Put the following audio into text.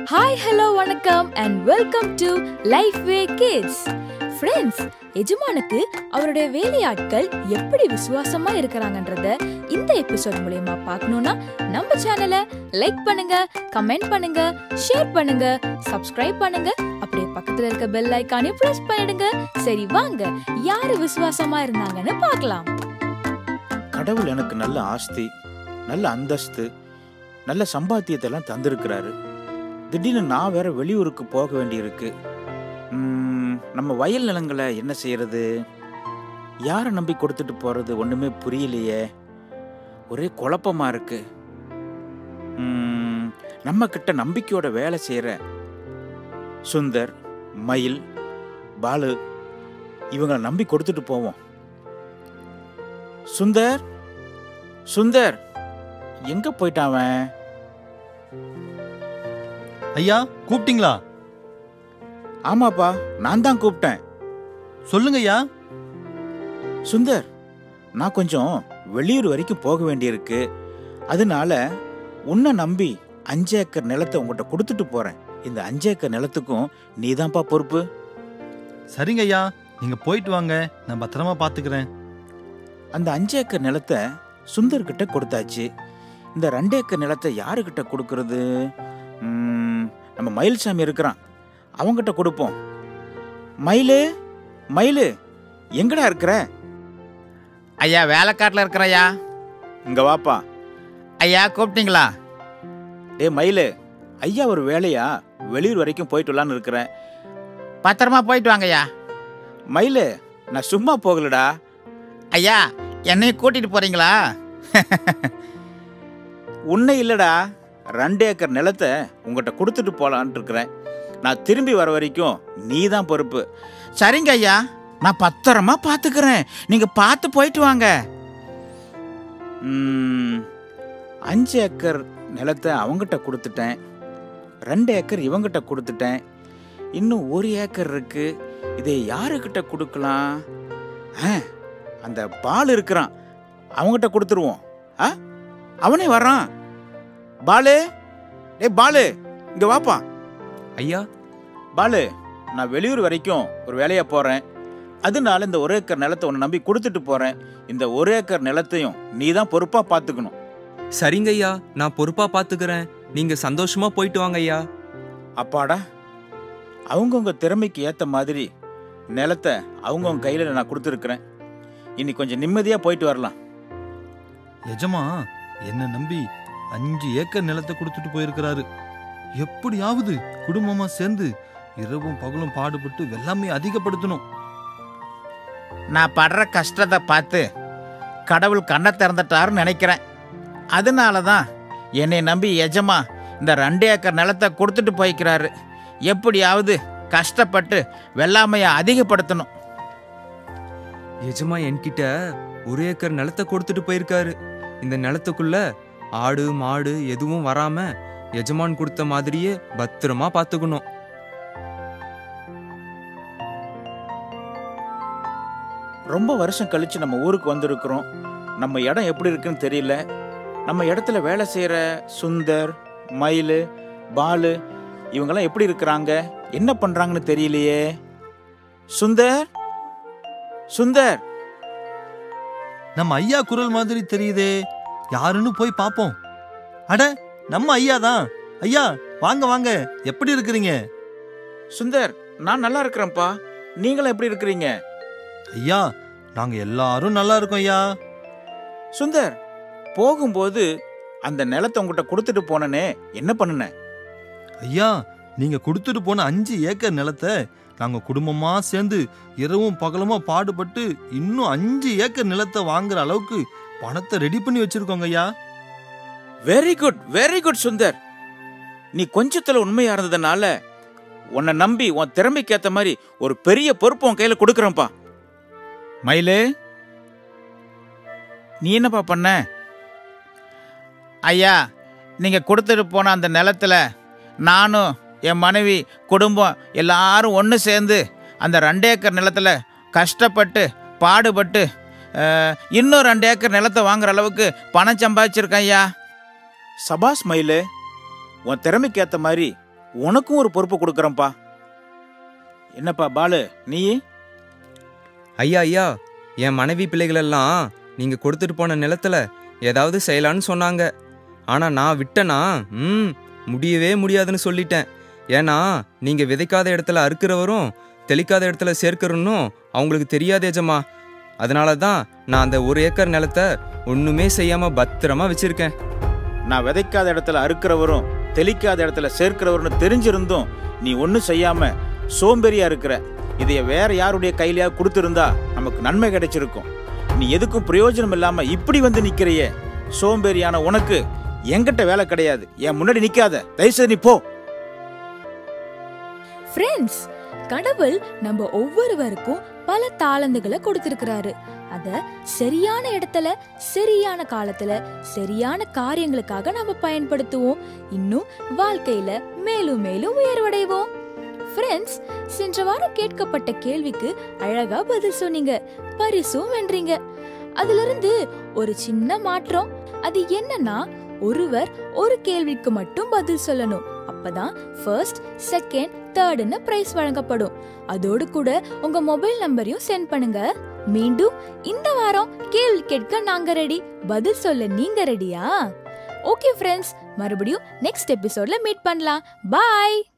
hi hello வணக்கம் and welcome to life way kids friends எஜமானுக்கு அவருடைய வேலையாட்கள் எப்படி விசுவாசமா இருக்கிறாங்கன்றத இந்த எபிசோட் மூலயமா பார்க்கணும்னா நம்ம சேனலை லைக் பண்ணுங்க கமெண்ட் பண்ணுங்க ஷேர் பண்ணுங்க சப்ஸ்கிரைப் பண்ணுங்க அப்படியே பக்கத்துல இருக்க பெல் ஐக்கானையும் பிரஸ் பண்ணிடுங்க சரி வாங்க யாரு விசுவாசமா இருந்தாங்கன்னு பார்க்கலாம் கடவுள் எனக்கு நல்ல ஆஸ்தி நல்ல அந்தஸ்து நல்ல சம்பாத்தியத்தை எல்லாம் தந்திருக்கிறாரு திடீர்னு நான் வேற வெளியூருக்கு போக வேண்டியிருக்கு ம், நம்ம வயல் நிலங்களை என்ன செய்யறது யாரை நம்பி கொடுத்துட்டு போறது ஒண்ணுமே புரியலையே ஒரே குழப்பமா இருக்கு ம், நம்ம கிட்ட நம்பிக்கையோட வேலை செய்யற சுந்தர் மயில் பாலு இவங்களை நம்பி கொடுத்துட்டு போவோம் சுந்தர் சுந்தர் எங்க போயிட்டான் அவன் ஐயா கூப்பிட்டீங்களா ஆமாப்பா நான் தான் கூப்பிட்டேன் சொல்லுங்க ஐயா சுந்தர் நான் கொஞ்சம் வெளியூர் வரைக்கும் போக வேண்டியிருக்கு அதனால உன்னை நம்பி அஞ்சு ஏக்கர் நிலத்தை உங்ககிட்ட கொடுத்துட்டு போறேன் இந்த அஞ்சு ஏக்கர் நிலத்துக்கும் நீதான்ப்பா பொறுப்பு சரிங்க ஐயா நீங்க போயிட்டு வாங்க நான் பத்திரமா பாத்துக்கிறேன் அந்த அஞ்சு ஏக்கர் நிலத்தை சுந்தர் கிட்ட கொடுத்தாச்சு இந்த ரெண்டு ஏக்கர் நிலத்தை யாருக்கிட்ட கொடுக்கறது ம், நம்ம மயில்சாமி இருக்கிறான் அவங்கிட்ட கொடுப்போம் மயிலு மயிலு எங்கடா இருக்கிற ஐயா வேலைக்காட்டில் இருக்கிறையா இங்க வாப்பா ஐயா கூப்பிட்டீங்களா டே மயிலு ஐயா ஒரு வேலையா வெளியூர் வரைக்கும் போயிட்டு வரலான்னு இருக்கிறேன் பத்திரமா போயிட்டு வாங்கய்யா மயிலு நான் சும்மா போகலடா ஐயா என்னையும் கூட்டிட்டு போறீங்களா உன்னை இல்லடா ரெண்டு ஏக்கர் நிலத்தை உங்ககிட்ட கொடுத்துட்டு போலான்ட்டு இருக்கிறேன் நான் திரும்பி வர வரைக்கும் நீ தான் பொறுப்பு சரிங்க ஐயா நான் பத்திரமா பாத்துக்கிறேன் நீங்க பார்த்து போயிட்டு வாங்க ம், அஞ்சு ஏக்கர் நிலத்தை அவங்கிட்ட கொடுத்துட்டேன் ரெண்டு ஏக்கர் இவங்கிட்ட கொடுத்துட்டேன் இன்னும் ஒரு ஏக்கர் இருக்கு இதை யாருக்கிட்ட கொடுக்கலாம் ஆ, அந்த பால் இருக்கிறான் அவங்கிட்ட கொடுத்துருவோம் ஆ அவனே வர்றான் பாலு டேய் பாலு இங்க வாப்பா ஐயா பாலு நான் வெளியூர் வரைக்கும் ஒரு வேலையா போறேன் அதனால இந்த ஒரு ஏக்கர் நிலத்தை உன்னை நம்பி கொடுத்துட்டு போறேன் இந்த ஒரு ஏக்கர் நிலத்தையும் நீ தான் பொறுப்பா பாத்துக்கணும் சரிங்க ஐயா நான் பொறுப்பா பாத்துக்கிறேன் நீங்க சந்தோஷமா போயிட்டு வாங்க ஐயா அப்பாடா அவங்கவுங்க திறமைக்கு ஏத்த மாதிரி நிலத்தை அவங்கவுங்க கையில நான் கொடுத்துருக்குறேன் இனி கொஞ்சம் நிம்மதியா போயிட்டு வரலாம் எஜமா என்ன நம்பி அஞ்சு ஏக்கர் நிலத்தை கொடுத்துட்டு போயிருக்கிறாரு எப்படியாவது குடும்பமா சேர்ந்து இரவும் பகலும் பாடுபட்டு வெள்ளாமை அதிகப்படுத்தணும் நான் படுற கஷ்டத்தை பார்த்து கடவுள் கண்ணை திறந்துட்டாருன்னு நினைக்கிறேன் அதனால தான் என்னை நம்பி எஜமா இந்த ரெண்டு ஏக்கர் நிலத்தை கொடுத்துட்டு போய்க்கிறாரு எப்படியாவது கஷ்டப்பட்டு வெள்ளாமையை அதிகப்படுத்தணும் எஜமா என்கிட்ட ஒரு ஏக்கர் நிலத்தை கொடுத்துட்டு போயிருக்காரு இந்த நிலத்துக்குள்ள ஆடு மாடு எதுவும் வராம எஜமான் கொடுத்த மாதிரியே பத்திரமா பாத்துக்கணும் ரொம்ப வருஷம் கழிச்சு நம்ம ஊருக்கு வந்திருக்கிறோம் நம்ம இடம் எப்படி இருக்குன்னு தெரியல நம்ம இடத்துல வேலை செய்யற சுந்தர் மயிலு பாலு இவங்கெல்லாம் எப்படி இருக்கிறாங்க என்ன பண்றாங்கன்னு தெரியலையே சுந்தர் சுந்தர் நம்ம ஐயா குரல் மாதிரி தெரியுதே யாருன்னு போய் பாப்போம் அட நம்ம ஐயா தான் ஐயா வாங்க வாங்க எப்படி இருக்கிறீங்க சுந்தர் நான் நல்லா இருக்கிறேன்ப்பா நீங்களும் எப்படி இருக்கிறீங்க ஐயா நாங்க எல்லாரும் நல்லா இருக்கோம் ஐயா சுந்தர் போகும்போது அந்த நிலத்தை உங்ககிட்ட கொடுத்துட்டு போனனே என்ன பண்ணுன ஐயா நீங்க கொடுத்துட்டு போன அஞ்சு ஏக்கர் நிலத்தை நாங்க குடும்பமா சேர்ந்து இரவும் பகலுமா பாடுபட்டு இன்னும் அஞ்சு ஏக்கர் நிலத்தை வாங்குற அளவுக்கு பணத்தை ரெடி பண்ணி வச்சிருக்கோங்க ஐயா very good very good Sundar நீ கொஞ்சத்துல உண்மையா இருந்ததுனால உன்னை நம்பி உன் திறமைக்கு ஏத்த மாதிரி ஒரு பெரிய பொறுப்பு உன் கையில கொடுக்கறேன்ப்பா மயிலு நீ என்னப்பா பண்ண ஐயா நீங்கள் கொடுத்துட்டு போன அந்த நிலத்துல நானும் என் மனைவி குடும்பம் எல்லாரும் ஒன்று சேர்ந்து அந்த ரெண்டு ஏக்கர் நிலத்துல கஷ்டப்பட்டு பாடுபட்டு அஹ், இன்னும் ரெண்டு ஏக்கர் நிலத்தை வாங்குற அளவுக்கு பணம் சம்பாதிச்சிருக்கேன் ஐயா சபாஸ் மயிலு உன் திறமைக்கு ஏத்த மாதிரி உனக்கும் ஒரு பொறுப்பு கொடுக்குறேன்ப்பா என்னப்பா பாலு நீ ஐயா ஐயா என் மனைவி பிள்ளைகளெல்லாம் நீங்க கொடுத்துட்டு போன நிலத்துல ஏதாவது செய்யலான்னு சொன்னாங்க ஆனா நான் விட்டனா ம் முடியவே முடியாதுன்னு சொல்லிட்டேன் ஏன்னா நீங்க விதைக்காத இடத்துல அறுக்கிறவரும் தெளிக்காத இடத்துல சேர்க்கிறனும் அவங்களுக்கு தெரியாது எஜமா அதனால தான் நான் அந்த ஒரு ஏக்கர் நிலத்தை ஒண்ணுமே செய்யாம பத்திரமா வச்சிருக்கேன் நான் விதைக்காத இடத்துல அறுக்கிறவரும் தெளிக்காத இடத்துல சேர்க்கிறவர்னு தெரிஞ்சிருந்தும் நீ ஒன்றும் செய்யாம சோம்பேறியா இருக்கிற இதைய வேற யாருடைய கையிலயா கொடுத்திருந்தா நமக்கு நன்மை கிடைச்சிருக்கும் நீ எதுக்கும் பிரயோஜனம் இல்லாம இப்படி வந்து நிக்கிறையே சோம்பேறியான உனக்கு என்கிட்ட வேலை கிடையாது என் முன்னாடி நிக்காத தயவுசெய்து நீ போ ஃப்ரெண்ட்ஸ் கடவுள் நம்ம ஒவ்வொருவருக்கும் பல தாளந்துகளை கொடுத்திருக்கிறாரு அத சரியான இடத்துல சரியான காலத்துல சரியான காரியங்களுக்காக நம்ம பயன்படுத்துவோம் இன்னும் வாழ்க்கையில மேலும் மேலும் உயர்வடைவோம் ஃப்ரெண்ட்ஸ் சென்ற வாரம் கேட்கப்பட்ட கேள்விக்கு அழகா பதில் சொன்னீங்க பரிசும் வென்றீங்க அதுல இருந்து ஒரு சின்ன மாற்றம் அது என்னன்னா ஒருவர் ஒரு கேள்விக்கு மட்டும் பதில் சொல்லணும் அப்பதான் ஃபர்ஸ்ட் செகண்ட் தேர்டுன்னு பிரைஸ் வழங்கப்படும் அதோடு கூட உங்க மொபைல் நம்பரையும் சென்ட் பண்ணுங்க மீண்டும் இந்த வாரம் கேள்வி கேட்க நாங்க ரெடி பதில் சொல்ல நீங்க ரெடியா ஓகே ஃப்ரெண்ட்ஸ் மறுபடியும் நெக்ஸ்ட் எபிசோட்ல மீட் பண்ணலாம் பாய்